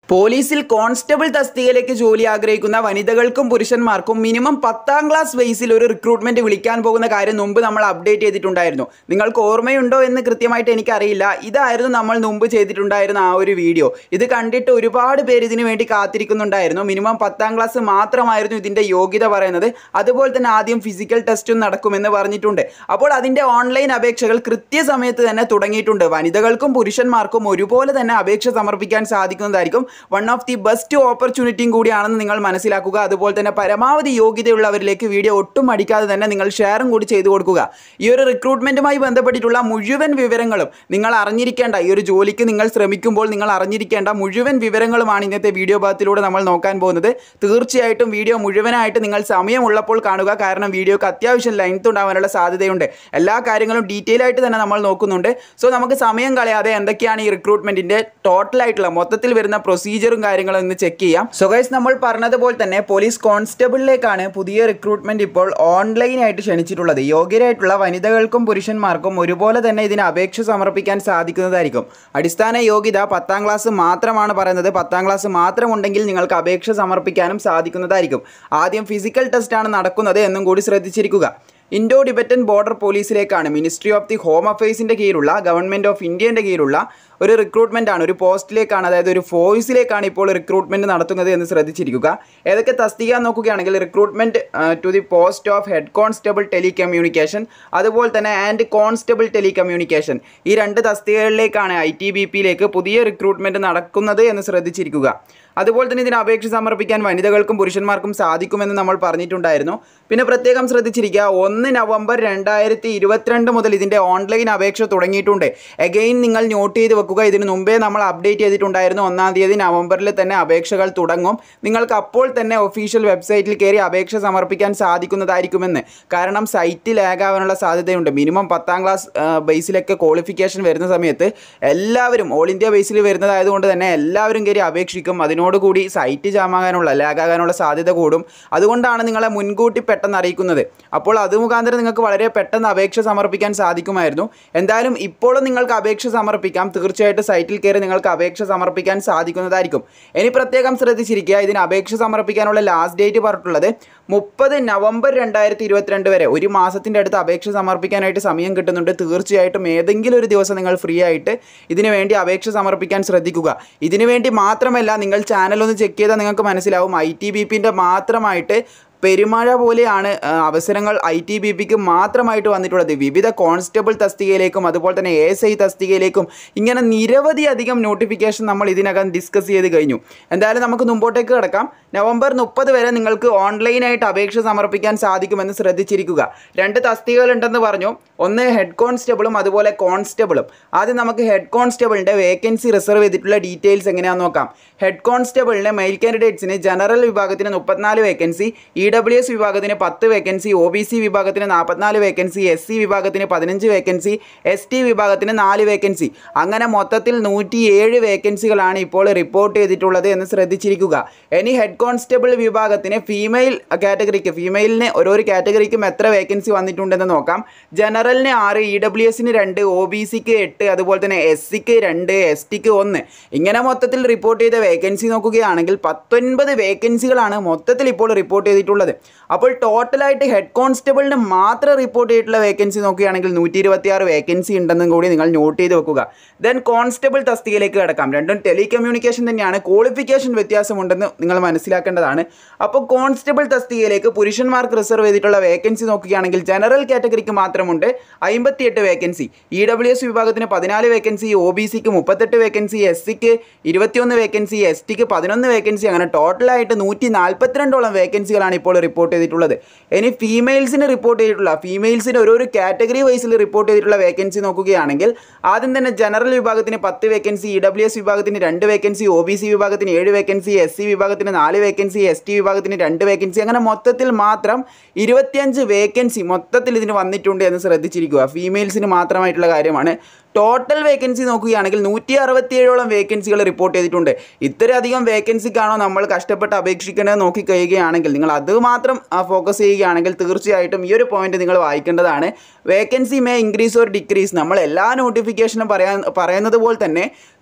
പോലീസിൽ കോൺസ്റ്റബിൾ തസ്തികയിലേക്ക് ജോലി ആഗ്രഹിക്കുന്ന വനിതകൾക്കും പുരുഷന്മാർക്കും മിനിമം പത്താം ക്ലാസ് ബേസിൽ ഒരു റിക്രൂട്ട്മെന്റ് വിളിക്കാൻ പോകുന്ന കാര്യം മുമ്പ് നമ്മൾ അപ്ഡേറ്റ് ചെയ്തിട്ടുണ്ടായിരുന്നു നിങ്ങൾക്ക് ഓർമ്മയുണ്ടോ എന്ന് കൃത്യമായിട്ട് എനിക്കറിയില്ല ഇതായിരുന്നു നമ്മൾ മുമ്പ് ചെയ്തിട്ടുണ്ടായിരുന്ന ആ ഒരു വീഡിയോ ഇത് കണ്ടിട്ട് ഒരുപാട് പേര് ഇതിനു വേണ്ടി കാത്തിരിക്കുന്നുണ്ടായിരുന്നു മിനിമം പത്താം ക്ലാസ് മാത്രമായിരുന്നു ഇതിന്റെ യോഗ്യത പറയുന്നത് അതുപോലെ തന്നെ ആദ്യം ഫിസിക്കൽ ടെസ്റ്റും നടക്കുമെന്ന് പറഞ്ഞിട്ടുണ്ട് അപ്പോൾ അതിന്റെ ഓൺലൈൻ അപേക്ഷകൾ കൃത്യസമയത്ത് തന്നെ തുടങ്ങിയിട്ടുണ്ട് വനിതകൾക്കും പുരുഷന്മാർക്കും ഒരുപോലെ തന്നെ അപേക്ഷ സമർപ്പിക്കാൻ സാധിക്കുന്നതായിരിക്കും വൺ ഓഫ് ദി ബെസ്റ്റ് ഓപ്പർച്യൂണിറ്റിയും കൂടിയാണെന്ന് നിങ്ങൾ മനസ്സിലാക്കുക അതുപോലെ തന്നെ പരമാവധി യോഗ്യതയുള്ളവരിലേക്ക് വീഡിയോ ഒട്ടും അടിക്കാതെ തന്നെ നിങ്ങൾ ഷെയറും കൂടി ചെയ്തു കൊടുക്കുക ഈ ഒരു റിക്രൂട്ട്മെന്റുമായി ബന്ധപ്പെട്ടിട്ടുള്ള മുഴുവൻ വിവരങ്ങളും നിങ്ങൾ അറിഞ്ഞിരിക്കേണ്ട ഈ ഒരു ജോലിക്ക് നിങ്ങൾ ശ്രമിക്കുമ്പോൾ നിങ്ങൾ അറിഞ്ഞിരിക്കേണ്ട മുഴുവൻ വിവരങ്ങളുമാണ് ഇന്നത്തെ വീഡിയോ ഭാഗത്തിലൂടെ നമ്മൾ നോക്കാൻ പോകുന്നത് തീർച്ചയായിട്ടും വീഡിയോ മുഴുവനായിട്ട് നിങ്ങൾ സമയമുള്ളപ്പോൾ കാണുക കാരണം വീഡിയോക്ക് അത്യാവശ്യം ലെങ്ത് ഉണ്ടാവാനുള്ള സാധ്യതയുണ്ട് എല്ലാ കാര്യങ്ങളും ഡീറ്റെയിൽ ആയിട്ട് തന്നെ നമ്മൾ നോക്കുന്നുണ്ട് സോ നമുക്ക് സമയം കളയാതെ എന്തൊക്കെയാണ് ഈ റിക്രൂട്ട്മെന്റിന്റെ ടോട്ടൽ ആയിട്ടുള്ള മൊത്തത്തിൽ വരുന്ന പ്രൊസീജിയറും കാര്യങ്ങളും ഒന്ന് ചെക്ക് ചെയ്യാം സോ ഗൈസ് നമ്മൾ പറഞ്ഞതുപോലെ തന്നെ പോലീസ് കോൺസ്റ്റബിളിലേക്കാണ് പുതിയ റിക്രൂട്ട്മെന്റ് ഇപ്പോൾ ഓൺലൈനായിട്ട് ക്ഷണിച്ചിട്ടുള്ളത് യോഗ്യരായിട്ടുള്ള വനിതകൾക്കും പുരുഷന്മാർക്കും ഒരുപോലെ തന്നെ ഇതിന് അപേക്ഷ സമർപ്പിക്കാൻ സാധിക്കുന്നതായിരിക്കും അടിസ്ഥാന യോഗ്യത പത്താം ക്ലാസ് മാത്രമാണ് പറയുന്നത് പത്താം ക്ലാസ് മാത്രമുണ്ടെങ്കിൽ നിങ്ങൾക്ക് അപേക്ഷ സമർപ്പിക്കാനും സാധിക്കുന്നതായിരിക്കും ആദ്യം ഫിസിക്കൽ ടെസ്റ്റാണ് നടക്കുന്നത് എന്നും കൂടി ശ്രദ്ധിച്ചിരിക്കുക ഇൻഡോ ടിബറ്റൻ ബോർഡർ പോലീസിലേക്കാണ് മിനിസ്ട്രി ഓഫ് ദി ഹോം അഫയേഴ്സിൻ്റെ കീഴിലുള്ള ഗവൺമെൻറ് ഓഫ് ഇന്ത്യൻ്റെ കീഴിലുള്ള ഒരു റിക്രൂട്ട്മെൻ്റ് ആണ് ഒരു പോസ്റ്റിലേക്കാണ് അതായത് ഒരു ഫോഴ്സിലേക്കാണ് ഇപ്പോൾ റിക്രൂട്ട്മെൻറ്റ് നടത്തുന്നത് എന്ന് ശ്രദ്ധിച്ചിരിക്കുക ഏതൊക്കെ തസ്തിക നോക്കുകയാണെങ്കിൽ recruitment to the post of head constable telecommunication അതുപോലെ തന്നെ ആൻഡ് കോൺസ്റ്റബിൾ ടെലികമ്മ്യൂണിക്കേഷൻ ഈ രണ്ട് തസ്തികകളിലേക്കാണ് ഐ ടി ബി പിയിലേക്ക് പുതിയ റിക്രൂട്ട്മെൻറ്റ് നടക്കുന്നത് എന്ന് ശ്രദ്ധിച്ചിരിക്കുക അതുപോലെ തന്നെ ഇതിന് അപേക്ഷ സമർപ്പിക്കാൻ വനിതകൾക്കും പുരുഷന്മാർക്കും സാധിക്കുമെന്ന് നമ്മൾ പറഞ്ഞിട്ടുണ്ടായിരുന്നു പിന്നെ പ്രത്യേകം ശ്രദ്ധിച്ചിരിക്കുക ഒന്ന് നവംബർ രണ്ടായിരത്തി ഇരുപത്തിരണ്ട് മുതൽ ഇതിൻ്റെ ഓൺലൈൻ അപേക്ഷ തുടങ്ങിയിട്ടുണ്ട് എഗെയിൻ നിങ്ങൾ നോട്ട് ചെയ്ത് വെക്കുക ഇതിന് മുമ്പേ നമ്മൾ അപ്ഡേറ്റ് ചെയ്തിട്ടുണ്ടായിരുന്നു ഒന്നാം തീയതി നവംബറിൽ തന്നെ അപേക്ഷകൾ തുടങ്ങും നിങ്ങൾക്ക് അപ്പോൾ തന്നെ ഒഫീഷ്യൽ വെബ്സൈറ്റിൽ കയറി അപേക്ഷ സമർപ്പിക്കാൻ സാധിക്കുന്നതായിരിക്കുമെന്ന് കാരണം സൈറ്റ് ലാഗ് ആവാനുള്ള സാധ്യതയുണ്ട് മിനിമം പത്താം ക്ലാസ് ബേസിലൊക്കെ ക്വാളിഫിക്കേഷൻ വരുന്ന സമയത്ത് എല്ലാവരും ഓൾ ഇന്ത്യ ബേസിൽ വരുന്നതായതുകൊണ്ട് തന്നെ എല്ലാവരും കയറി അപേക്ഷിക്കും അതിനോടുകൂടി സൈറ്റ് ജാമാകാനുള്ള ലാഗാകാനുള്ള സാധ്യത കൂടും അതുകൊണ്ടാണ് നിങ്ങളെ മുൻകൂട്ടി പെട്ടെന്ന് അറിയിക്കുന്നത് അപ്പോൾ അത് മുഖാന്തരം നിങ്ങൾക്ക് വളരെ പെട്ടെന്ന് അപേക്ഷ സമർപ്പിക്കാൻ സാധിക്കുമായിരുന്നു എന്തായാലും ഇപ്പോഴും നിങ്ങൾക്ക് അപേക്ഷ സമർപ്പിക്കാം തീർച്ചയായിട്ടും സൈറ്റിൽ കയറി നിങ്ങൾക്ക് അപേക്ഷ സമർപ്പിക്കാൻ സാധിക്കുന്നതായിരിക്കും ഇനി പ്രത്യേകം ശ്രദ്ധിച്ചിരിക്കുക ഇതിന് അപേക്ഷ സമർപ്പിക്കാനുള്ള ലാസ്റ്റ് ഡേറ്റ് പറഞ്ഞിട്ടുള്ളത് മുപ്പത് നവംബർ രണ്ടായിരത്തി ഇരുപത്തിരണ്ട് വരെ ഒരു മാസത്തിൻ്റെ അടുത്ത് അപേക്ഷ സമർപ്പിക്കാനായിട്ട് സമയം കിട്ടുന്നുണ്ട് തീർച്ചയായിട്ടും ഏതെങ്കിലും ഒരു ദിവസം നിങ്ങൾ ഫ്രീ ആയിട്ട് ഇതിനു വേണ്ടി അപേക്ഷ സമർപ്പിക്കാൻ ശ്രദ്ധിക്കുക ഇതിനു വേണ്ടി മാത്രമല്ല നിങ്ങൾ ചാനൽ ഒന്ന് ചെക്ക് ചെയ്താൽ നിങ്ങൾക്ക് മനസ്സിലാവും ഐ ടി ബി പിൻ്റെ മാത്രമായിട്ട് പെരുമഴ പോലെയാണ് ആ, അവസരങ്ങൾ ഐ ടി ബി പിക്ക് മാത്രമായിട്ട് വന്നിട്ടുള്ളത് വിവിധ കോൺസ്റ്റബിൾ തസ്തികയിലേക്കും അതുപോലെ തന്നെ എ എസ് ഐ തസ്തികയിലേക്കും ഇങ്ങനെ നിരവധി അധികം നോട്ടിഫിക്കേഷൻ നമ്മൾ ഇതിനകം ഡിസ്കസ് ചെയ്ത് കഴിഞ്ഞു എന്തായാലും നമുക്ക് മുമ്പോട്ടേക്ക് കിടക്കാം നവംബർ മുപ്പത് വരെ നിങ്ങൾക്ക് ഓൺലൈനായിട്ട് അപേക്ഷ സമർപ്പിക്കാൻ സാധിക്കുമെന്ന് ശ്രദ്ധിച്ചിരിക്കുക രണ്ട് തസ്തികകളുണ്ടെന്ന് പറഞ്ഞു ഒന്ന് ഹെഡ് കോൺസ്റ്റബിളും അതുപോലെ കോൺസ്റ്റബിളും ആദ്യം നമുക്ക് ഹെഡ് കോൺസ്റ്റബിളിൻ്റെ വേക്കൻസി റിസർവ് ചെയ്തിട്ടുള്ള ഡീറ്റെയിൽസ് എങ്ങനെയാണെന്ന് നോക്കാം ഹെഡ് കോൺസ്റ്റബിളിന് മെയിൽ കാൻഡിഡേറ്റ്സിന് ജനറൽ വിഭാഗത്തിന് മുപ്പത്തിനാല് വേക്കൻസി ഇ ഡബ്ല്യു എസ് വിഭാഗത്തിന് പത്ത് വേക്കൻസി ഒ ബി സി വിഭാഗത്തിന് നാൽപ്പത്തിനാല് വേക്കൻസി എസ് സി വിഭാഗത്തിന് പതിനഞ്ച് വേക്കൻസി എസ് ടി വിഭാഗത്തിന് നാല് വേക്കൻസി അങ്ങനെ മൊത്തത്തിൽ നൂറ്റി ഏഴ് വേക്കൻസികളാണ് ഇപ്പോൾ റിപ്പോർട്ട് ചെയ്തിട്ടുള്ളത് എന്ന് ശ്രദ്ധിച്ചിരിക്കുക ഇനി ഹെഡ് കോൺസ്റ്റബിൾ വിഭാഗത്തിന് ഫീമെയിൽ കാറ്റഗറിക്ക് ഫീമെയിലിന് ഓരോരോ കാറ്റഗറിക്കും എത്ര വേക്കൻസി വന്നിട്ടുണ്ടെന്ന് നോക്കാം ജനറലിന് ആറ് ഇ ഡബ്ല്യു എസിന് രണ്ട് ഒ ബി സിക്ക് എട്ട് അതുപോലെ തന്നെ എസ് സിക്ക് രണ്ട് എസ് ടിക്ക് ഒന്ന് ഇങ്ങനെ മൊത്തത്തിൽ റിപ്പോർട്ട് ചെയ്ത വേക്കൻസി നോക്കുകയാണെങ്കിൽ പത്തൊൻപത് വേക്കൻസികളാണ് മൊത്തത്തിൽ ഇപ്പോൾ റിപ്പോർട്ട് ചെയ്തിട്ടുള്ളത് അപ്പോൾ ടോട്ടലായിട്ട് ഹെഡ് കോൺസ്റ്റബിളിന് മാത്രം റിപ്പോർട്ട് ചെയ്തിട്ടുള്ള വേക്കൻസി നോക്കുകയാണെങ്കിൽ നൂറ്റി ഇരുപത്തിയാറ് വേക്കൻസി ഉണ്ടെന്നും കൂടി നിങ്ങൾ നോട്ട് ചെയ്ത് വെക്കുക ദെൻ കോൺസ്റ്റബിൾ തസ്തികയിലേക്ക് കിടക്കാം രണ്ടും ടെലികമ്മ്യൂണിക്കേഷൻ തന്നെയാണ് ക്വാളിഫിക്കേഷൻ വ്യത്യാസമുണ്ടെന്ന് നിങ്ങൾ മനസ്സിലാക്കേണ്ടതാണ് അപ്പോൾ കോൺസ്റ്റബിൾ തസ്തികയിലേക്ക് പുരുഷന്മാർക്ക് റിസർവ് ചെയ്തിട്ടുള്ള വേക്കൻസി നോക്കുകയാണെങ്കിൽ ജനറൽ കാറ്റഗറിക്ക് മാത്രമുണ്ട് അമ്പത്തിയെട്ട് വേക്കൻസി ഇ ഡബ്ല്യു എസ് വിഭാഗത്തിന് പതിനാല് വേക്കൻസി ഒ ബി സിക്ക് മുപ്പത്തെട്ട് വേക്കൻസി എസ് സിക്ക് ഇരുപത്തിയൊന്ന് വേക്കൻസി എസ് ടിക്ക് പതിനൊന്ന് വേക്കൻസി അങ്ങനെ ടോട്ടലായിട്ട് നൂറ്റി നാൽപ്പത്തിരണ്ടോളം വേക്കൻസികളാണ് ഇപ്പോൾ റിപ്പോർട്ട് ചെയ്തിട്ടുള്ളത് ഇനി ഫീമെയിൽസിന് റിപ്പോർട്ട് ചെയ്തിട്ടുള്ള ഫീമെയിൽസിന് ഓരോരോ കാറ്റഗറി വൈസിൽ റിപ്പോർട്ട് ചെയ്തിട്ടുള്ള വേക്കൻസി നോക്കുകയാണെങ്കിൽ ആദ്യം തന്നെ ജനറൽ വിഭാഗത്തിന് പത്ത് വേക്കൻസി ഇ ഡബ്ല്യു എസ് വിഭാഗത്തിന് രണ്ട് വേക്കൻസി ഒ ബി സി വിഭാഗത്തിന് ഏഴ് വേക്കൻസി എസ് സി വിഭാഗത്തിന് നാല് വേക്കൻസി എസ് ടി വിഭാഗത്തിന് രണ്ട് വേക്കൻസി അങ്ങനെ മൊത്തത്തിൽ മാത്രം ഇരുപത്തിയഞ്ച് വേക്കൻസി മൊത്തത്തിൽ ഇതിന് വന്നിട്ടുണ്ട് എന്ന് ശ്രദ്ധിച്ചിരിക്കുക ഫീമെയിൽസിന് മാത്രമായിട്ടുള്ള കാര്യമാണ് ടോട്ടൽ വേക്കൻസി നോക്കുകയാണെങ്കിൽ നൂറ്റി അറുപത്തിയേഴോളം വേക്കൻസികൾ റിപ്പോർട്ട് ചെയ്തിട്ടുണ്ട് ഇത്രയധികം വേക്കൻസിക്കാണോ നമ്മൾ കഷ്ടപ്പെട്ട് അപേക്ഷിക്കേണ്ടത് നോക്കി കഴിയുകയാണെങ്കിൽ നിങ്ങൾ അത് മാത്രം ഫോക്കസ് ചെയ്യുകയാണെങ്കിൽ തീർച്ചയായിട്ടും ഈ ഒരു പോയിന്റ് നിങ്ങൾ വായിക്കേണ്ടതാണ് vacancy may increase or decrease നമ്മൾ എല്ലാ നോട്ടിഫിക്കേഷനും പറയാൻ പറയുന്നത് പോലെ തന്നെ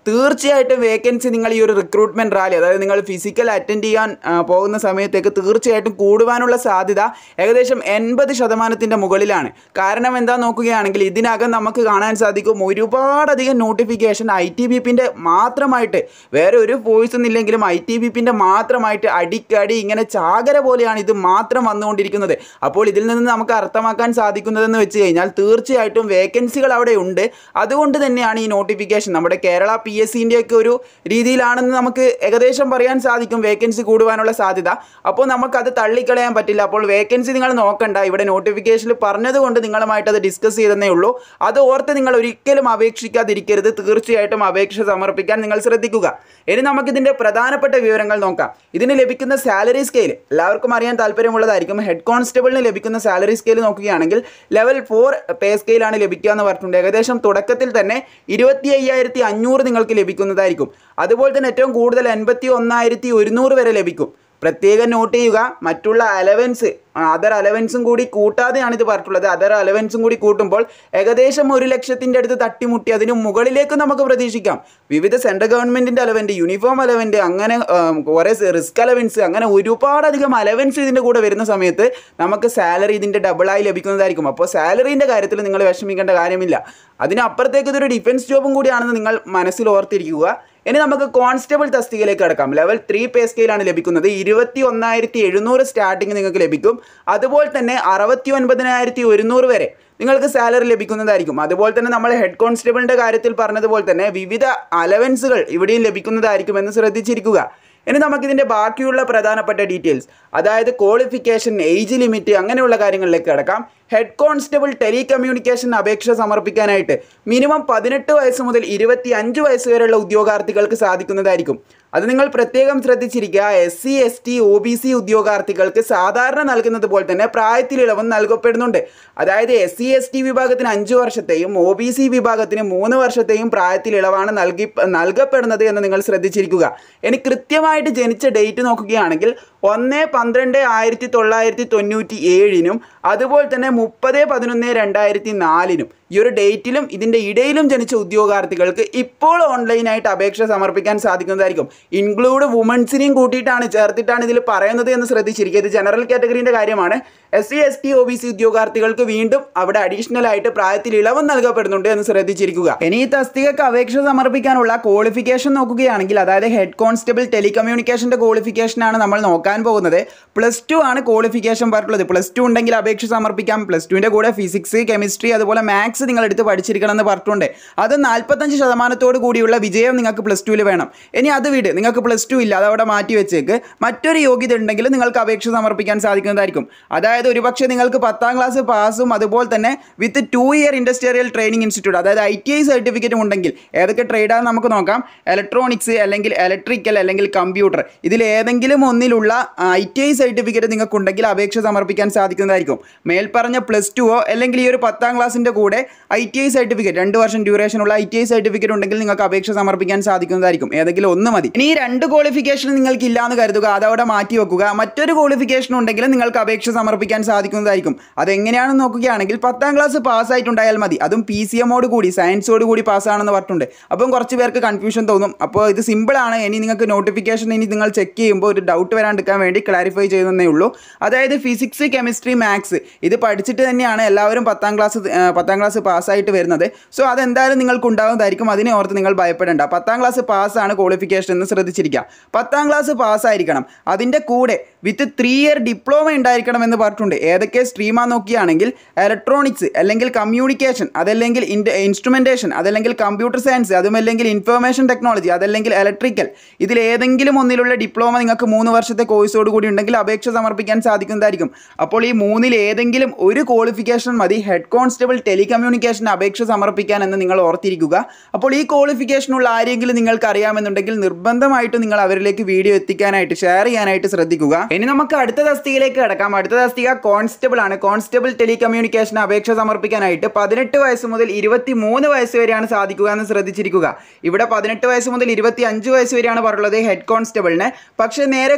തീർച്ചയായിട്ടും വേക്കൻസി നിങ്ങൾ ഈ ഒരു റിക്രൂട്ട്മെൻറ്റ് റാലി അതായത് നിങ്ങൾ ഫിസിക്കൽ അറ്റൻഡ് ചെയ്യാൻ ആ, പോകുന്ന സമയത്തേക്ക് തീർച്ചയായിട്ടും കൂടുവാനുള്ള സാധ്യത ഏകദേശം എൺപത് ശതമാനത്തിൻ്റെ മുകളിലാണ് കാരണം എന്താ നോക്കുകയാണെങ്കിൽ ഇതിനകം നമുക്ക് കാണാൻ സാധിക്കും ഒരുപാടധികം നോട്ടിഫിക്കേഷൻ ഐ ടി ബി പിൻ്റെ മാത്രമായിട്ട് വേറെ ഒരു വോയിസ് ഒന്നില്ലെങ്കിലും ഐ ടി ബി പിൻ്റെ മാത്രമായിട്ട് അടിക്കടി ഇങ്ങനെ ചാകര പോലെയാണ് ഇത് മാത്രം വന്നുകൊണ്ടിരിക്കുന്നത് അപ്പോൾ ഇതിൽ നിന്ന് നമുക്ക് അർത്ഥമാക്കാൻ സാധിക്കുന്നതെന്ന് വെച്ച് കഴിഞ്ഞാൽ തീർച്ചയായിട്ടും വേക്കൻസികൾ അവിടെ ഉണ്ട് അതുകൊണ്ട് തന്നെയാണ് ഈ നോട്ടിഫിക്കേഷൻ നമ്മുടെ കേരള പി എസ് സിൻ്റെ ഒക്കെ ഒരു രീതിയിലാണെന്ന് നമുക്ക് ഏകദേശം പറയാൻ സാധിക്കും വേക്കൻസി കൂടുവാനുള്ള സാധ്യത അപ്പോൾ നമുക്കത് തള്ളിക്കളയാൻ പറ്റില്ല അപ്പോൾ വേക്കൻസി നിങ്ങൾ നോക്കണ്ട ഇവിടെ നോട്ടിഫിക്കേഷനിൽ പറഞ്ഞതുകൊണ്ട് നിങ്ങളുമായിട്ട് അത് ഡിസ്കസ് ചെയ്തതേ ഉള്ളൂ അത് ഓർത്ത് നിങ്ങൾ ഒരിക്കലും അപേക്ഷിക്കാതിരിക്കരുത് തീർച്ചയായിട്ടും അപേക്ഷ സമർപ്പിക്കാൻ നിങ്ങൾ ശ്രദ്ധിക്കുക ഇനി നമുക്കിതിൻ്റെ പ്രധാനപ്പെട്ട വിവരങ്ങൾ നോക്കാം ഇതിന് ലഭിക്കുന്ന സാലറി സ്കെയിൽ എല്ലാവർക്കും അറിയാൻ താല്പര്യമുള്ളതായിരിക്കും ഹെഡ് കോൺസ്റ്റബിളിന് ലഭിക്കുന്ന സാലറി സ്കെയിൽ നോക്കുകയാണെങ്കിൽ ലെവൽ ഫോർ പേ സ്കെയിലാണ് ലഭിക്കുക എന്ന് പറഞ്ഞിട്ടുണ്ട് ഏകദേശം തുടക്കത്തിൽ തന്നെ ഇരുപത്തി അയ്യായിരത്തി അഞ്ഞൂറ് നിങ്ങൾക്ക് ലഭിക്കുന്നതായിരിക്കും അതുപോലെ തന്നെ ഏറ്റവും കൂടുതൽ എൺപത്തി ഒന്നായിരത്തി ഒരുന്നൂറ് വരെ ലഭിക്കും പ്രത്യേകം നോട്ട് ചെയ്യുക മറ്റുള്ള അലവൻസ് അതർ അലവൻസും കൂടി കൂട്ടാതെയാണ് ഇത് പറഞ്ഞിട്ടുള്ളത് അതർ അലവൻസും കൂടി കൂട്ടുമ്പോൾ ഏകദേശം ഒരു ലക്ഷത്തിൻ്റെ അടുത്ത് തട്ടിമുട്ടി അതിന് മുകളിലേക്ക് നമുക്ക് പ്രതീക്ഷിക്കാം വിവിധ സെൻട്രൽ ഗവൺമെൻറ്റിൻ്റെ അലവൻറ്റ് യൂണിഫോം അലവൻറ്റ് അങ്ങനെ ആം, കുറേ റിസ്ക് അലവൻസ് അങ്ങനെ ഒരുപാടധികം അലവൻസ് ഇതിൻ്റെ കൂടെ വരുന്ന സമയത്ത് നമുക്ക് സാലറി ഇതിൻ്റെ ഡബിളായി ലഭിക്കുന്നതായിരിക്കും അപ്പോൾ സാലറീൻ്റെ കാര്യത്തിൽ നിങ്ങൾ വിഷമിക്കേണ്ട കാര്യമില്ല അതിനപ്പുറത്തേക്ക് ഇതൊരു ഡിഫൻസ് ജോബും കൂടിയാണെന്ന് നിങ്ങൾ മനസ്സിൽ ഓർത്തിരിക്കുക ഇനി നമുക്ക് കോൺസ്റ്റബിൾ തസ്തികയിലേക്ക് കിടക്കാം ലെവൽ ത്രീ പേ സ്കെയിലാണ് ലഭിക്കുന്നത് ഇരുപത്തി ഒന്നായിരത്തി എഴുന്നൂറ് സ്റ്റാർട്ടിങ് നിങ്ങൾക്ക് ലഭിക്കും അതുപോലെ തന്നെ അറുപത്തി ഒൻപതിനായിരത്തി ഒരുന്നൂറ് വരെ നിങ്ങൾക്ക് സാലറി ലഭിക്കുന്നതായിരിക്കും അതുപോലെ തന്നെ നമ്മൾ ഹെഡ് കോൺസ്റ്റബിളിൻ്റെ കാര്യത്തിൽ പറഞ്ഞതുപോലെ തന്നെ വിവിധ അലവൻസുകൾ ഇവിടെയും ലഭിക്കുന്നതായിരിക്കുമെന്ന് ശ്രദ്ധിച്ചിരിക്കുക ഇനി നമുക്കിതിൻ്റെ ബാക്കിയുള്ള പ്രധാനപ്പെട്ട ഡീറ്റെയിൽസ് അതായത് ക്വാളിഫിക്കേഷൻ ഏജ് ലിമിറ്റ് അങ്ങനെയുള്ള കാര്യങ്ങളിലേക്ക് കിടക്കാം ഹെഡ് കോൺസ്റ്റബിൾ ടെലി കമ്മ്യൂണിക്കേഷൻ അപേക്ഷ സമർപ്പിക്കാനായിട്ട് മിനിമം പതിനെട്ട് വയസ്സ് മുതൽ ഇരുപത്തി അഞ്ച് വയസ്സ് വരെയുള്ള ഉദ്യോഗാർത്ഥികൾക്ക് സാധിക്കുന്നതായിരിക്കും അത് നിങ്ങൾ പ്രത്യേകം ശ്രദ്ധിച്ചിരിക്കുക S C S T O B C ഉദ്യോഗാർത്ഥികൾക്ക് സാധാരണ നൽകുന്നത് പോലെ തന്നെ പ്രായത്തിൽ ഇളവും നൽകപ്പെടുന്നുണ്ട് അതായത് എസ് സി എസ് ടി വിഭാഗത്തിന് അഞ്ച് വർഷത്തെയും ഒ ബി സി വിഭാഗത്തിന് മൂന്ന് വർഷത്തെയും പ്രായത്തിൽ ഇളവാണ് നൽകി നൽകപ്പെടുന്നത് എന്ന് നിങ്ങൾ ശ്രദ്ധിച്ചിരിക്കുക ഇനി കൃത്യമായിട്ട് ജനിച്ച ഡേറ്റ് നോക്കുകയാണെങ്കിൽ ഒന്ന് പന്ത്രണ്ട് ആയിരത്തി തൊള്ളായിരത്തി തൊണ്ണൂറ്റി ഏഴിനും അതുപോലെ തന്നെ മുപ്പത് പതിനൊന്ന് രണ്ടായിരത്തി നാലിനും ഈ ഒരു ഡേറ്റിലും ഇതിൻ്റെ ഇടയിലും ജനിച്ച ഉദ്യോഗാർത്ഥികൾക്ക് ഇപ്പോൾ ഓൺലൈനായിട്ട് അപേക്ഷ സമർപ്പിക്കാൻ സാധിക്കുന്നതായിരിക്കും ഇൻക്ലൂഡ് വുമൻസിനെയും കൂട്ടിയിട്ടാണ് ചേർത്തിട്ടാണ് ഇതിൽ പറയുന്നത് എന്ന് ശ്രദ്ധിച്ചിരിക്കുക ഇത് ജനറൽ കാറ്റഗറീൻ്റെ കാര്യമാണ് S C S T O B C ഉദ്യോഗാർത്ഥികൾക്ക് വീണ്ടും അവിടെ അഡീഷണൽ ആയിട്ട് പ്രായത്തിൽ ഇളവ് നൽകപ്പെടുന്നുണ്ട് എന്ന് ശ്രദ്ധിച്ചിരിക്കുക ഇനി ഈ തസ്തികക്ക് അപേക്ഷ സമർപ്പിക്കാനുള്ള ക്വാളിഫിക്കേഷൻ നോക്കുകയാണെങ്കിൽ അതായത് ഹെഡ് കോൺസ്റ്റബിൾ ടെലികമ്മ്യൂണിക്കേഷൻ്റെ ക്വാളിഫിക്കേഷനാണ് നമ്മൾ നോക്കാൻ പോകുന്നത് പ്ലസ് ടു ആണ് ക്വാളിഫിക്കേഷൻ പറഞ്ഞിട്ടുള്ളത് പ്ലസ് ടു ഉണ്ടെങ്കിൽ അപേക്ഷ സമർപ്പിക്കാം പ്ലസ് ടുവിൻ്റെ കൂടെ ഫിസിക്സ് കെമിസ്ട്രി അതുപോലെ മാത്സ് നിങ്ങൾ എടുത്ത് പഠിച്ചിരിക്കണം എന്ന് പറഞ്ഞിട്ടുണ്ട് അത് നാൽപ്പത്തഞ്ച് ശതമാനത്തോട് കൂടിയുള്ള വിജയം നിങ്ങൾക്ക് പ്ലസ് ടുവിൽ വേണം ഇനി അത് വിട് നിങ്ങൾക്ക് പ്ലസ് ടു ഇല്ല അതവിടെ മാറ്റി വെച്ചേക്ക് മറ്റൊരു യോഗ്യത ഉണ്ടെങ്കിൽ നിങ്ങൾക്ക് അപേക്ഷ സമർപ്പിക്കാൻ സാധിക്കുന്നതായിരിക്കും അതായത് ഒരുപക്ഷെ നിങ്ങൾക്ക് പത്താം ക്ലാസ് പാസും അതുപോലെ തന്നെ with two year industrial training institute അതായത് ഐ ടി ഐ സർട്ടിഫിക്കറ്റും ഉണ്ടെങ്കിൽ ഏതൊക്കെ ട്രേഡാണെന്ന് നമുക്ക് നോക്കാം ഇലക്ട്രോണിക്സ് അല്ലെങ്കിൽ ഇലക്ട്രിക്കൽ അല്ലെങ്കിൽ കമ്പ്യൂട്ടർ ഇതിൽ ഏതെങ്കിലും ഒന്നിലുള്ള ഐ ടി ഐ സർട്ടിഫിക്കറ്റ് നിങ്ങൾക്ക് ഉണ്ടെങ്കിൽ അപേക്ഷ സമർപ്പിക്കാൻ സാധിക്കുന്നതായിരിക്കും മേൽപ്പറഞ്ഞ പ്ലസ് ടുവോ അല്ലെങ്കിൽ ഈ ഒരു പത്താം ക്ലാസ്സിൻ്റെ കൂടെ ഐ ടി ഐ സർട്ടിഫിക്കറ്റ് രണ്ട് വർഷം ഡ്യൂറേഷനുള്ള ഐ ടി ഐ സർട്ടിഫിക്കറ്റ് ഉണ്ടെങ്കിൽ നിങ്ങൾക്ക് അപേക്ഷ സമർപ്പിക്കാൻ സാധിക്കുന്നതായിരിക്കും ഏതെങ്കിലും ഒന്ന് മതി ഇനി ഈ രണ്ട് ക്വാളിഫിക്കേഷൻ നിങ്ങൾക്ക് ഇല്ലാന്ന് കരുതുക അതവിടെ മാറ്റി വെക്കുക മറ്റൊരു ക്വാളിഫിക്കേഷൻ ഉണ്ടെങ്കിൽ നിങ്ങൾക്ക് അപേക്ഷ സമർപ്പിക്കാൻ സാധിക്കുന്നതായിരിക്കും അതെങ്ങനെയാണെന്ന് നോക്കുകയാണെങ്കിൽ പത്താം ക്ലാസ് പാസ്സായിട്ടുണ്ടായാൽ മതി അതും പി സി എമ്മോട് കൂടി സയൻസോട് കൂടി പാസ്സാണെന്ന് പറഞ്ഞിട്ടുണ്ട് അപ്പം കുറച്ച് പേർക്ക് കൺഫ്യൂഷൻ തോന്നും അപ്പോൾ ഇത് സിമ്പിളാണ് ഇനി നിങ്ങൾക്ക് നോട്ടിഫിക്കേഷൻ ഇനി നിങ്ങൾ ചെക്ക് ചെയ്യുമ്പോൾ ഒരു ഡൗട്ട് വരാണ്ടിരിക്കാൻ വേണ്ടി ക്ലാരിഫൈ ചെയ്യുന്നതേ ഉള്ളൂ അതായത് ഫിസിക്സ് കെമിസ്ട്രി മാത്സ് ഇത് പഠിച്ചിട്ട് തന്നെയാണ് എല്ലാവരും പത്താം ക്ലാസ് പത്താം ക്ലാസ് പാസ്സായിട്ട് വരുന്നത് സോ അതെന്തായാലും നിങ്ങൾക്ക് ഉണ്ടാകുന്നതായിരിക്കും അതിനെ ഓർത്ത് നിങ്ങൾ ഭയപ്പെടേണ്ട പത്താം ക്ലാസ് പാസ്സാണ് ക്വാളിഫിക്കേഷൻ എന്ന് ശ്രദ്ധിച്ചിരിക്കുക പത്താം ക്ലാസ് പാസ്സായിരിക്കണം അതിൻ്റെ കൂടെ വിത്ത് ത്രീ ഇയർ ഡിപ്ലോമ ഉണ്ടായിരിക്കണം എന്ന് പറഞ്ഞിട്ടുണ്ട് ഏതൊക്കെ സ്ട്രീമാ നോക്കിയാണെങ്കിൽ ഇലക്ട്രോണിക്സ് അല്ലെങ്കിൽ കമ്മ്യൂണിക്കേഷൻ അതല്ലെങ്കിൽ ഇൻസ്ട്രുമെൻറ്റേഷൻ അതല്ലെങ്കിൽ കമ്പ്യൂട്ടർ സയൻസ് അതുമല്ലെങ്കിൽ ഇൻഫർമേഷൻ ടെക്നോളജി അതല്ലെങ്കിൽ ഇലക്ട്രിക്കൽ ഇതിൽ ഏതെങ്കിലും ഒന്നിലുള്ള ഡിപ്ലോമ നിങ്ങൾക്ക് മൂന്ന് വർഷത്തെ കോഴ്സോട് കൂടി ഉണ്ടെങ്കിൽ അപേക്ഷ സമർപ്പിക്കാൻ സാധിക്കുന്നതായിരിക്കും അപ്പോൾ ഈ മൂന്നിൽ ഏതെങ്കിലും ഒരു ക്വാളിഫിക്കേഷൻ മതി ഹെഡ് കോൺസ്റ്റബിൾ ടെലികമ്മ്യൂണിക്കേഷൻ അപേക്ഷ സമർപ്പിക്കാൻ എന്ന് നിങ്ങൾ ഓർത്തിരിക്കുക അപ്പോൾ ഈ ക്വാളിഫിക്കേഷനുള്ള ആരെങ്കിലും നിങ്ങൾക്ക് അറിയാമെന്നുണ്ടെങ്കിൽ നിർബന്ധമായിട്ട് നിങ്ങൾ അവരിലേക്ക് വീഡിയോ എത്തിക്കാനായിട്ട് ഷെയർ ചെയ്യാനായിട്ട് ശ്രദ്ധിക്കുക ഇനി നമുക്ക് അടുത്ത തസ്തികയിലേക്ക് കിടക്കാം അടുത്ത തസ്തിക കോൺസ്റ്റബിൾ ആണ് കോൺസ്റ്റബിൾ ടെലികമ്മ്യൂണിക്കേഷൻ അപേക്ഷ സമർപ്പിക്കാനായിട്ട് പതിനെട്ട് വയസ്സ് മുതൽ ഇരുപത്തി മൂന്ന് വയസ്സ് വരെയാണ് സാധിക്കുക എന്ന് ശ്രദ്ധിച്ചിരിക്കുക ഇവിടെ പതിനെട്ട് വയസ്സ് മുതൽ ഇരുപത്തി അഞ്ച് വയസ്സ് വരെയാണ് പറഞ്ഞുള്ളത് ഹെഡ് കോൺസ്റ്റബിളിന് പക്ഷേ നേരെ കോൺസ്റ്റബിൾ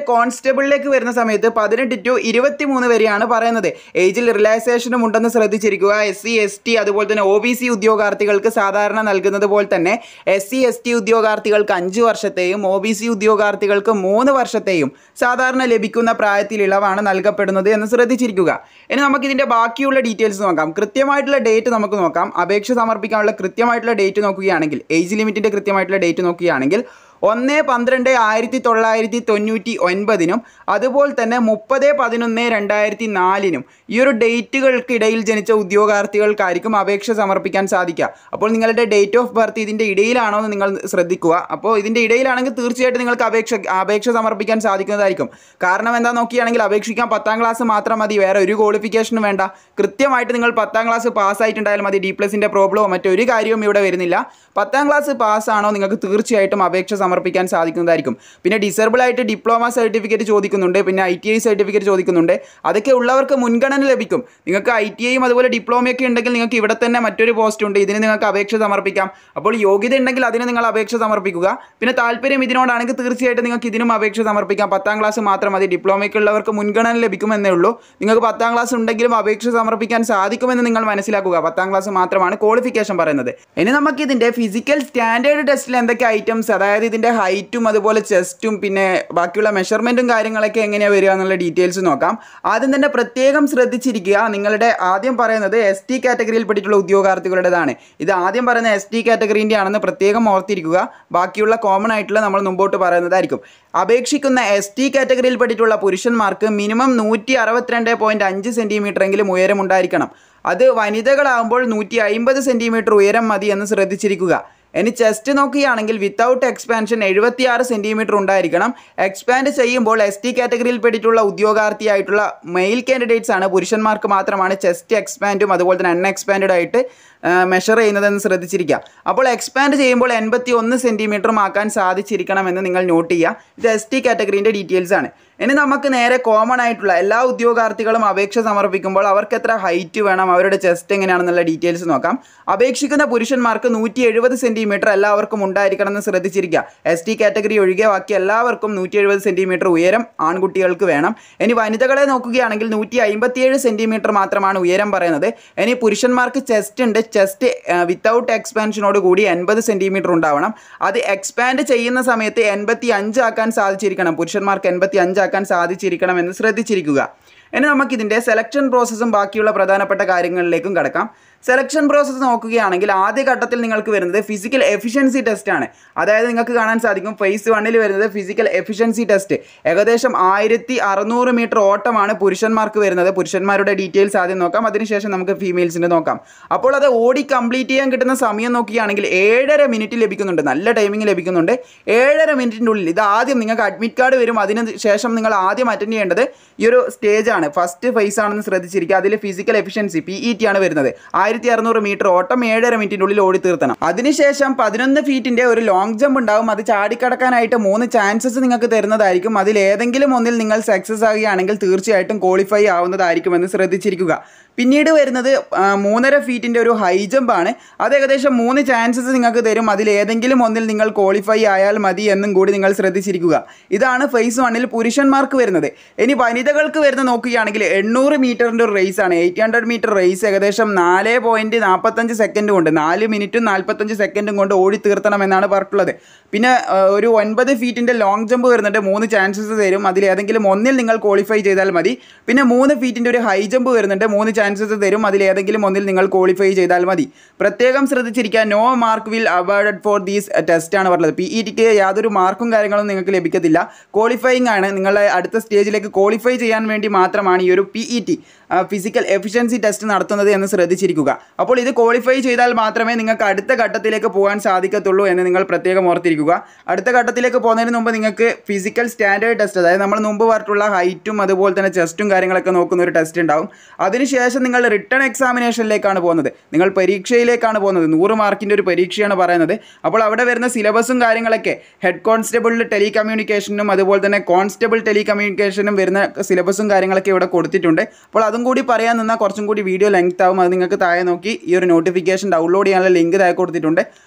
കോൺസ്റ്റബിളിലേക്ക് വരുന്ന സമയത്ത് പതിനെട്ട് ടു ഇരുപത്തി മൂന്ന് വരെയാണ് പറയുന്നത് ഏജിൽ റിലാക്സേഷനും ഉണ്ടെന്ന് ശ്രദ്ധിച്ചിരിക്കുക എസ് സി എസ് ടി അതുപോലെ തന്നെ ഒ ബി സി ഉദ്യോഗാർത്ഥികൾക്ക് സാധാരണ നൽകുന്നത് പോലെ തന്നെ എസ് സി എസ് ടി ഉദ്യോഗാർത്ഥികൾക്ക് അഞ്ച് വർഷത്തെയും ഒ ബി സി ഉദ്യോഗാർത്ഥികൾക്ക് മൂന്ന് വർഷത്തെയും സാധാരണ ലഭിക്കുന്ന പ്രായത്തിൽ ഇളവാണ് നൽകപ്പെടുന്നത് എന്ന് ശ്രദ്ധിച്ചിരിക്കുക ഇനി നമുക്ക് ഇതിൻ്റെ ബാക്കിയുള്ള ഡീറ്റെയിൽസ് നോക്കാം കൃത്യമായിട്ടുള്ള ഡേറ്റ് നമുക്ക് നോക്കാം അപേക്ഷ സമർപ്പിക്കാനുള്ള കൃത്യമായിട്ടുള്ള ഡേറ്റ് നോക്കുകയാണെങ്കിൽ ഏജ് ലിമിറ്റിൻ്റെ കൃത്യമായിട്ടുള്ള ഡേറ്റ് നോക്കുകയാണെങ്കിൽ ഒന്ന് പന്ത്രണ്ട് ആയിരത്തി തൊള്ളായിരത്തി തൊണ്ണൂറ്റി ഒൻപതിനും അതുപോലെ തന്നെ മുപ്പത് പതിനൊന്ന് രണ്ടായിരത്തി നാലിനും ഈ ഒരു ഡേറ്റുകൾക്കിടയിൽ ജനിച്ച ഉദ്യോഗാർത്ഥികൾക്കായിരിക്കും അപേക്ഷ സമർപ്പിക്കാൻ സാധിക്കുക അപ്പോൾ നിങ്ങളുടെ ഡേറ്റ് ഓഫ് ബർത്ത് ഇതിൻ്റെ ഇടയിലാണോ എന്ന് നിങ്ങൾ ശ്രദ്ധിക്കുക അപ്പോൾ ഇതിൻ്റെ ഇടയിലാണെങ്കിൽ തീർച്ചയായിട്ടും നിങ്ങൾക്ക് അപേക്ഷ അപേക്ഷ സമർപ്പിക്കാൻ സാധിക്കുന്നതായിരിക്കും കാരണം എന്താ നോക്കുകയാണെങ്കിൽ അപേക്ഷിക്കാൻ പത്താം ക്ലാസ് മാത്രം മതി വേറെ ഒരു ക്വാളിഫിക്കേഷനും വേണ്ട കൃത്യമായിട്ട് നിങ്ങൾ പത്താം ക്ലാസ് പാസ്സായിട്ടുണ്ടായാലും മതി ഡി പ്ലസിൻ്റെ പ്രോബ്ലമോ മറ്റൊരു കാര്യവും ഇവിടെ വരുന്നില്ല പത്താം ക്ലാസ് പാസ്സാണോ നിങ്ങൾക്ക് തീർച്ചയായിട്ടും അപേക്ഷ സമർപ്പിക്കാൻ സാധിക്കുന്നതായിരിക്കും പിന്നെ ഡിസേബിൾ ആയിട്ട് ഡിപ്ലോമ സർട്ടിഫിക്കറ്റ് ചോദിക്കുന്നുണ്ട് പിന്നെ ഐ ടി ഐ സർട്ടിഫിക്കറ്റ് ചോദിക്കുന്നുണ്ട് അതൊക്കെ ഉള്ളവർക്ക് മുൻഗണന ലഭിക്കും നിങ്ങൾക്ക് ഐ ടി ഐയും അതുപോലെ ഡിപ്ലോമയൊക്കെ ഉണ്ടെങ്കിൽ നിങ്ങൾക്ക് ഇവിടെ തന്നെ മറ്റൊരു പോസ്റ്റ് ഉണ്ട് ഇതിന് നിങ്ങൾക്ക് അപേക്ഷ സമർപ്പിക്കാം അപ്പോൾ യോഗ്യത ഉണ്ടെങ്കിൽ അതിന് നിങ്ങൾ അപേക്ഷ സമർപ്പിക്കുക പിന്നെ താല്പര്യം ഇതിനോടാണെങ്കിൽ തീർച്ചയായിട്ടും നിങ്ങൾക്ക് ഇതിനും അപേക്ഷ സമർപ്പിക്കാം പത്താം ക്ലാസ് മാത്രം മതി ഡിപ്ലോമയ്ക്ക് ഉള്ളവർക്ക് മുൻഗണന ലഭിക്കുമെന്നേ ഉള്ളൂ നിങ്ങൾക്ക് പത്താം ക്ലാസ് ഉണ്ടെങ്കിലും അപേക്ഷ സമർപ്പിക്കാൻ സാധിക്കുമെന്ന് നിങ്ങൾ മനസ്സിലാക്കുക പത്താം ക്ലാസ് മാത്രമാണ് ക്വാളിഫിക്കേഷൻ പറയുന്നത് ഇനി നമുക്ക് ഇതിൻ്റെ ഫിസിക്കൽ സ്റ്റാൻഡേർഡ് ടെസ്റ്റിൽ എന്തൊക്കെ ഐറ്റംസ് അതായത് ഇതിൻ്റെ ഹൈറ്റും അതുപോലെ ചെസ്റ്റും പിന്നെ ബാക്കിയുള്ള മെഷർമെൻറ്റും കാര്യങ്ങളൊക്കെ എങ്ങനെയാണ് വരിക എന്നുള്ള ഡീറ്റെയിൽസ് നോക്കാം ആദ്യം തന്നെ പ്രത്യേകം ശ്രദ്ധിച്ചിരിക്കുക നിങ്ങളുടെ ആദ്യം പറയുന്നത് എസ് ടി കാറ്റഗറിയിൽ പെട്ടിട്ടുള്ള ഉദ്യോഗാർത്ഥികളുടേതാണ് ഇത് ആദ്യം പറയുന്ന എസ് ടി കാറ്റഗറീൻ്റെ ആണെന്ന് പ്രത്യേകം ഓർത്തിരിക്കുക ബാക്കിയുള്ള കോമൺ ആയിട്ടുള്ള നമ്മൾ മുമ്പോട്ട് പറയുന്നതായിരിക്കും അപേക്ഷിക്കുന്ന എസ് ടി കാറ്റഗറിയിൽ പെട്ടിട്ടുള്ള പുരുഷന്മാർക്ക് മിനിമം നൂറ്റി അറുപത്തിരണ്ട് പോയിൻറ്റ് അഞ്ച് സെൻറ്റിമീറ്റർ എങ്കിലും ഉയരമുണ്ടായിരിക്കണം അത് വനിതകളാകുമ്പോൾ നൂറ്റി അമ്പത് സെൻറ്റിമീറ്റർ ഉയരം മതി എന്ന് ശ്രദ്ധിച്ചിരിക്കുക ഇനി ചെസ്റ്റ് നോക്കുകയാണെങ്കിൽ വിത്തൗട്ട് എക്സ്പാൻഷൻ എഴുപത്തിയാറ് സെൻറ്റിമീറ്റർ ഉണ്ടായിരിക്കണം എക്സ്പാൻഡ് ചെയ്യുമ്പോൾ എസ് ടി കാറ്റഗറിയിൽ പെട്ടിട്ടുള്ള ഉദ്യോഗാർത്ഥിയായിട്ടുള്ള മെയിൽ കാൻഡിഡേറ്റ്സ് ആണ് പുരുഷന്മാർക്ക് മാത്രമാണ് ചെസ്റ്റ് എക്സ്പാൻഡും അതുപോലെ തന്നെ അൺഎക്സ്പാൻഡ് ആയിട്ട് മെഷർ ചെയ്യുന്നതെന്ന് ശ്രദ്ധിച്ചിരിക്കുക അപ്പോൾ എക്സ്പാൻഡ് ചെയ്യുമ്പോൾ എൺപത്തി ഒന്ന് സെൻറ്റിമീറ്ററും ആക്കാൻ സാധിച്ചിരിക്കണമെന്ന് നിങ്ങൾ നോട്ട് ചെയ്യുക ഇത് എസ് ടി കാറ്റഗറീൻ്റെ ഡീറ്റെയിൽസ് ആണ് ഇനി നമുക്ക് നേരെ കോമൺ ആയിട്ടുള്ള എല്ലാ ഉദ്യോഗാർത്ഥികളും അപേക്ഷ സമർപ്പിക്കുമ്പോൾ അവർക്ക് എത്ര ഹൈറ്റ് വേണം അവരുടെ ചെസ്റ്റ് എങ്ങനെയാണെന്നുള്ള ഡീറ്റെയിൽസ് നോക്കാം അപേക്ഷിക്കുന്ന പുരുഷന്മാർക്ക് നൂറ്റി എഴുപത് സെൻറ്റിമീറ്റർ എല്ലാവർക്കും ഉണ്ടായിരിക്കണം എന്ന് ശ്രദ്ധിച്ചിരിക്കുക എസ് ടി കാറ്റഗറി ഒഴികെ ബാക്കി എല്ലാവർക്കും നൂറ്റി എഴുപത് സെൻറ്റിമീറ്റർ ഉയരം ആൺകുട്ടികൾക്ക് വേണം ഇനി വനിതകളെ നോക്കുകയാണെങ്കിൽ നൂറ്റി അമ്പത്തിയേഴ് സെൻറ്റിമീറ്റർ മാത്രമാണ് ഉയരം പറയുന്നത് ഇനി പുരുഷന്മാർക്ക് ചെസ്റ്റ് ഉണ്ട് ചെസ്റ്റ് വിത്തൗട്ട് എക്സ്പാൻഷനോട് കൂടി എൺപത് സെൻറ്റിമീറ്റർ ഉണ്ടാവണം അത് എക്സ്പാൻഡ് ചെയ്യുന്ന സമയത്ത് എൺപത്തി അഞ്ച് ആക്കാൻ സാധിച്ചിരിക്കണം പുരുഷന്മാർക്ക് എൺപത്തി അഞ്ച് ആക്കാൻ സാധിച്ചിരിക്കണം എന്ന് ശ്രദ്ധിച്ചിരിക്കുക ഇനി നമുക്കിതിൻ്റെ സെലക്ഷൻ പ്രോസസ്സും ബാക്കിയുള്ള പ്രധാനപ്പെട്ട കാര്യങ്ങളിലേക്കും കടക്കാം സെലക്ഷൻ പ്രോസസ്സ് നോക്കുകയാണെങ്കിൽ ആദ്യ ഘട്ടത്തിൽ നിങ്ങൾക്ക് വരുന്നത് ഫിസിക്കൽ എഫിഷ്യൻസി ടെസ്റ്റ് ആണ് അതായത് നിങ്ങൾക്ക് കാണാൻ സാധിക്കും ഫേസ് വണ്ണിൽ വരുന്നത് ഫിസിക്കൽ എഫിഷ്യൻസി ടെസ്റ്റ് ഏകദേശം ആയിരത്തി അറുന്നൂറ് മീറ്റർ ഓട്ടമാണ് പുരുഷന്മാർക്ക് വരുന്നത് പുരുഷന്മാരുടെ ഡീറ്റെയിൽസ് ആദ്യം നോക്കാം അതിനുശേഷം നമുക്ക് ഫീമെയിൽസിൻ്റെ നോക്കാം അപ്പോൾ അത് ഓടി കംപ്ലീറ്റ് ചെയ്യാൻ കിട്ടുന്ന സമയം നോക്കുകയാണെങ്കിൽ ഏഴര മിനിറ്റ് ലഭിക്കുന്നുണ്ട് നല്ല ടൈമിംഗ് ലഭിക്കുന്നുണ്ട് ഏഴര മിനിറ്റിൻ്റെ ഉള്ളിൽ ഇത് ആദ്യം നിങ്ങൾക്ക് അഡ്മിറ്റ് കാർഡ് വരും അതിന് ശേഷം നിങ്ങൾ ആദ്യം അറ്റൻഡ് ചെയ്യേണ്ടത് ഈ ഒരു സ്റ്റേജ് ആണ് ഫസ്റ്റ് ഫേസ് ആണെന്ന് ശ്രദ്ധിച്ചിരിക്കുക അതിൽ physical efficiency P E T ആണ് വരുന്നത് ആയിരത്തി അറുന്നൂറ് മീറ്റർ ഓട്ടം ഏഴര മിനിറ്റിൻ്റെ ഉള്ളിൽ ഓടി തീർത്തണം അതിനുശേഷം പതിനൊന്ന് ഫീറ്റിൻ്റെ ഒരു ലോങ് ജമ്പ് ഉണ്ടാവും അത് ചാടിക്കടക്കാനായിട്ട് മൂന്ന് ചാൻസസ് നിങ്ങൾക്ക് തരുന്നതായിരിക്കും അതിൽ ഏതെങ്കിലും ഒന്നിൽ നിങ്ങൾ സക്സസ് ആകുകയാണെങ്കിൽ തീർച്ചയായിട്ടും ക്വാളിഫൈ ആവുന്നതായിരിക്കുമെന്ന് ശ്രദ്ധിച്ചിരിക്കുക പിന്നീട് വരുന്നത് ആ, മൂന്നര ഫീറ്റിൻ്റെ ഒരു ഹൈ ജമ്പ് ആണ് അത് ഏകദേശം മൂന്ന് ചാൻസസ് നിങ്ങൾക്ക് തരും അതിൽ ഏതെങ്കിലും ഒന്നിൽ നിങ്ങൾ ക്വാളിഫൈ ആയാൽ മതി എന്നും കൂടി നിങ്ങൾ ശ്രദ്ധിച്ചിരിക്കുക ഇതാണ് ഫേസ് വണ്ണിൽ പുരുഷന്മാർക്ക് വരുന്നത് ഇനി വനിതകൾക്ക് വരുന്ന നോക്കുകയാണെങ്കിൽ എണ്ണൂറ് മീറ്ററിൻ്റെ ഒരു റേസ് ആണ് എയ്റ്റ് ഹൺഡ്രഡ് മീറ്റർ റേസ് ഏകദേശം നാല് പോയിൻറ്റ് നാൽപ്പത്തഞ്ച് സെക്കൻഡ് കൊണ്ട് നാല് മിനിറ്റും നാൽപ്പത്തഞ്ച് സെക്കൻഡും കൊണ്ട് ഓടി തീർത്തണം എന്നാണ് പറഞ്ഞിട്ടുള്ളത് പിന്നെ ആ, ഒരു ഒൻപത് ഫീറ്റിൻ്റെ ലോങ് ജമ്പ് വരുന്നുണ്ട് മൂന്ന് ചാൻസസ് തരും അതിൽ ഏതെങ്കിലും ഒന്നിൽ നിങ്ങൾ ക്വാളിഫൈ ചെയ്താൽ മതി പിന്നെ മൂന്ന് ഫീറ്റിൻ്റെ ഒരു ഹൈ ജമ്പ് വരുന്നുണ്ട് മൂന്ന് ചാൻസസ് തരും അതിൽ ഏതെങ്കിലും ഒന്നിൽ നിങ്ങൾ ക്വാളിഫൈ ചെയ്താൽ മതി പ്രത്യേകം ശ്രദ്ധിച്ചിരിക്കുക no mark will avoided for these test ആണ് പറഞ്ഞത് പി ഇ ടിക്ക് യാതൊരു മാർക്കും കാര്യങ്ങളും നിങ്ങൾക്ക് ലഭിക്കത്തില്ല ക്വാളിഫയിങ് ആണ് നിങ്ങളെ അടുത്ത സ്റ്റേജിലേക്ക് ക്വാളിഫൈ ചെയ്യാൻ വേണ്ടി മാത്രമാണ് ഈ ഒരു P E T physical efficiency test നടത്തുന്നത് എന്ന് ശ്രദ്ധിച്ചിരിക്കുക അപ്പോൾ ഇത് ക്വാളിഫൈ ചെയ്താൽ മാത്രമേ നിങ്ങൾക്ക് അടുത്ത ഘട്ടത്തിലേക്ക് പോകാൻ സാധിക്കത്തുള്ളൂ എന്ന് നിങ്ങൾ പ്രത്യേകം ഓർത്തിരിക്കുക അടുത്ത ഘട്ടത്തിലേക്ക് പോകുന്നതിന് മുമ്പ് നിങ്ങൾക്ക് ഫിസിക്കൽ സ്റ്റാൻഡേർഡ് ടെസ്റ്റ് അതായത് നമ്മൾ മുമ്പ് പറഞ്ഞിട്ടുള്ള ഹൈറ്റും അതുപോലെ തന്നെ ചെസ്റ്റും കാര്യങ്ങളൊക്കെ നോക്കുന്ന ഒരു ടെസ്റ്റ് ഉണ്ടാവും അതിനുശേഷം നിങ്ങൾ റിട്ടേൺ എക്സാമിനേഷനിലേക്കാണ് പോകുന്നത് നിങ്ങൾ പരീക്ഷയിലേക്കാണ് പോകുന്നത് നൂറ് മാർക്കിൻ്റെ ഒരു പരീക്ഷയാണ് പറയുന്നത് അപ്പോൾ അവിടെ വരുന്ന സിലബസും കാര്യങ്ങളൊക്കെ ഹെഡ് കോൺസ്റ്റബിളിൽ ടെലി കമ്മ്യൂണിക്കേഷനും അതുപോലെ തന്നെ കോൺസ്റ്റബിൾ ടെലി കമ്മ്യൂണിക്കേഷനും വരുന്ന സിലബസും കാര്യങ്ങളൊക്കെ ഇവിടെ കൊടുത്തിട്ടുണ്ട് അപ്പോൾ അതും കൂടി പറയാൻ നിന്നാൽ കുറച്ചും കൂടി വീഡിയോ ലെങ്ത് ആവും അത് നിങ്ങൾക്ക് താഴെ നോക്കി ഈ ഒരു നോട്ടിഫിക്കേഷൻ ഡൗൺലോഡ് ചെയ്യാനുള്ള ലിങ്ക് താഴെ കൊടുത്തിട്ടുണ്ട്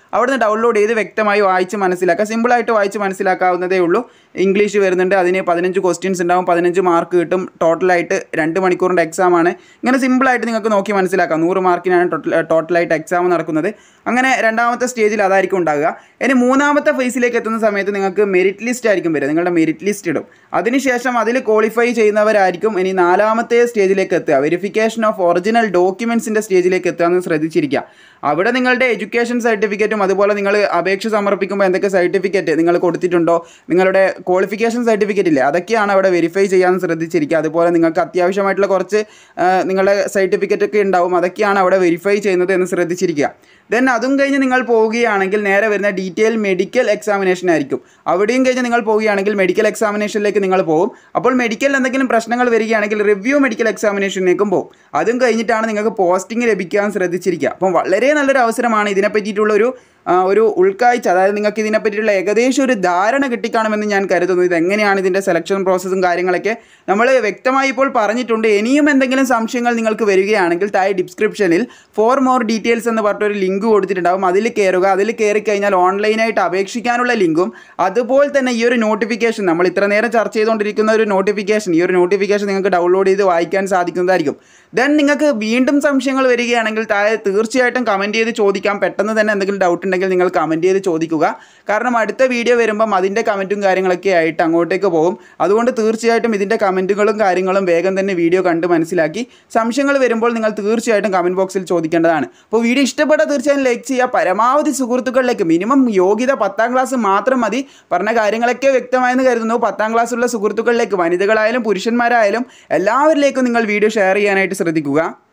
അവിടുന്ന് ഡൗൺലോഡ് ചെയ്ത് വ്യക്തമായി വായിച്ച് മനസ്സിലാക്കുക സിമ്പിളായിട്ട് വായിച്ച് മനസ്സിലാക്കാവുന്നതേ ഉള്ളൂ ഇംഗ്ലീഷ് വരുന്നുണ്ട് അതിന് പതിനഞ്ച് ക്വസ്റ്റ്യൻസ് ഉണ്ടാവും പതിനഞ്ച് മാർക്ക് കിട്ടും ടോട്ടലായിട്ട് രണ്ട് മണിക്കൂറിൻ്റെ എക്സാം ആണ് ഇങ്ങനെ സിമ്പിളായിട്ട് നിങ്ങൾക്ക് നോക്കി മനസ്സിലാക്കാം നൂറ് മാർക്കിനാണ് ടോട്ടൽ ടോട്ടലായിട്ട് എക്സാം നടക്കുന്നത് അങ്ങനെ രണ്ടാമത്തെ സ്റ്റേജിൽ അതായിരിക്കും ഉണ്ടാകുക ഇനി മൂന്നാമത്തെ ഫേസിലേക്ക് എത്തുന്ന സമയത്ത് നിങ്ങൾക്ക് മെറിറ്റ് ലിസ്റ്റ് ആയിരിക്കും വരിക നിങ്ങളുടെ മെറിറ്റ് ലിസ്റ്റ് ഇടും അതിനുശേഷം അതിൽ ക്വാളിഫൈ ചെയ്യുന്നവരായിരിക്കും ഇനി നാലാമത്തെ സ്റ്റേജിലേക്ക് എത്തുക വെരിഫിക്കേഷൻ ഓഫ് ഒറിജിനൽ ഡോക്യുമെൻസിൻ്റെ സ്റ്റേജിലേക്ക് എത്തുക എന്ന് ശ്രദ്ധിച്ചിരിക്കുക അവിടെ നിങ്ങളുടെ എഡ്യൂക്കേഷൻ സർട്ടിഫിക്കറ്റും അതുപോലെ നിങ്ങൾ അപേക്ഷ സമർപ്പിക്കുമ്പോൾ എന്തൊക്കെ സർട്ടിഫിക്കറ്റ് നിങ്ങൾ കൊടുത്തിട്ടുണ്ടോ നിങ്ങളുടെ ക്വാളിഫിക്കേഷൻ സർട്ടിഫിക്കറ്റ് ഇല്ലേ അതൊക്കെയാണ് അവിടെ വെരിഫൈ ചെയ്യാൻ ശ്രദ്ധിച്ചിരിക്കുക അതുപോലെ നിങ്ങൾക്ക് അത്യാവശ്യമായിട്ടുള്ള കുറച്ച് ആ, നിങ്ങളുടെ സർട്ടിഫിക്കറ്റ് ഒക്കെ ഉണ്ടാവും അതൊക്കെയാണ് അവിടെ വെരിഫൈ ചെയ്യുന്നത് എന്ന് ശ്രദ്ധിച്ചിരിക്കുക ദെൻ അതും കഴിഞ്ഞ് നിങ്ങൾ പോവുകയാണെങ്കിൽ നേരെ വരുന്ന ഡീറ്റെയിൽ മെഡിക്കൽ എക്സാമിനേഷൻ ആയിരിക്കും അവിടെയും കഴിഞ്ഞ് നിങ്ങൾ പോവുകയാണെങ്കിൽ മെഡിക്കൽ എക്സാമിനേഷനിലേക്ക് നിങ്ങൾ പോകും അപ്പോൾ മെഡിക്കൽ എന്തെങ്കിലും പ്രശ്നങ്ങൾ വരികയാണെങ്കിൽ റിവ്യൂ മെഡിക്കൽ എക്സാമിനേഷനിലേക്കും പോകും അതും കഴിഞ്ഞിട്ടാണ് നിങ്ങൾക്ക് പോസ്റ്റിംഗ് ലഭിക്കാൻ ശ്രദ്ധിച്ചിരിക്കുക അപ്പം വളരെ നല്ലൊരു അവസരമാണ് ഇതിനെ പറ്റിയിട്ടുള്ള ഒരു ആ, ഒരു ഉൾക്കാഴ്ച അതായത് നിങ്ങൾക്ക് ഇതിനെ പറ്റിയിട്ടുള്ള ഏകദേശം ഒരു ധാരണ കിട്ടിക്കാണുമെന്ന് ഞാൻ കരുതുന്നു ഇത് എങ്ങനെയാണ് ഇതിൻ്റെ സെലക്ഷൻ പ്രോസസ്സും കാര്യങ്ങളൊക്കെ നമ്മൾ വ്യക്തമായി ഇപ്പോൾ പറഞ്ഞിട്ടുണ്ട് ഇനിയും എന്തെങ്കിലും സംശയങ്ങൾ നിങ്ങൾക്ക് വരികയാണെങ്കിൽ താഴെ ഡിസ്ക്രിപ്ഷനിൽ ഫോർ മോർ ഡീറ്റെയിൽസ് എന്ന് പറഞ്ഞൊരു ലിങ്ക് കൊടുത്തിട്ടുണ്ടാവും അതിൽ കയറുക അതിൽ കയറി കഴിഞ്ഞാൽ ഓൺലൈനായിട്ട് അപേക്ഷിക്കാനുള്ള ലിങ്കും അതുപോലെ തന്നെ ഈ ഒരു നോട്ടിഫിക്കേഷൻ നമ്മൾ ഇത്ര നേരം ചർച്ച ചെയ്തുകൊണ്ടിരിക്കുന്ന ഒരു നോട്ടിഫിക്കേഷൻ ഈ ഒരു നോട്ടിഫിക്കേഷൻ നിങ്ങൾക്ക് ഡൗൺലോഡ് ചെയ്ത് വായിക്കാൻ സാധിക്കുന്നതായിരിക്കും ദെൻ നിങ്ങൾക്ക് വീണ്ടും സംശയങ്ങൾ വരികയാണെങ്കിൽ താഴെ തീർച്ചയായിട്ടും കമൻറ്റ് ചെയ്ത് ചോദിക്കാം പെട്ടെന്ന് തന്നെ എന്തെങ്കിലും ഡൗട്ട് ഉണ്ടെങ്കിൽ നിങ്ങൾ കമൻറ്റ് ചെയ്ത് ചോദിക്കുക കാരണം അടുത്ത വീഡിയോ വരുമ്പം അതിൻ്റെ കമൻറ്റും കാര്യങ്ങളൊക്കെ ആയിട്ട് അങ്ങോട്ടേക്ക് പോകും അതുകൊണ്ട് തീർച്ചയായിട്ടും ഇതിൻ്റെ കമൻറ്റുകളും കാര്യങ്ങളും വേഗം തന്നെ വീഡിയോ കണ്ട് മനസ്സിലാക്കി സംശയങ്ങൾ വരുമ്പോൾ നിങ്ങൾ തീർച്ചയായിട്ടും കമൻറ്റ് ബോക്സിൽ ചോദിക്കേണ്ടതാണ് അപ്പോൾ വീഡിയോ ഇഷ്ടപ്പെട്ടാൽ തീർച്ചയായും ലൈക്ക് ചെയ്യുക പരമാവധി സുഹൃത്തുക്കളിലേക്ക് മിനിമം യോഗ്യത പത്താം ക്ലാസ് മാത്രം മതി പറഞ്ഞ കാര്യങ്ങളൊക്കെ വ്യക്തമായെന്ന് കരുതുന്നു പത്താം ക്ലാസ്സുള്ള സുഹൃത്തുക്കളിലേക്ക് വനിതകളായാലും പുരുഷന്മാരായാലും എല്ലാവരിലേക്കും നിങ്ങൾ വീഡിയോ ഷെയർ ചെയ്യാനായിട്ട് ശ്രദ്ധിക്കുക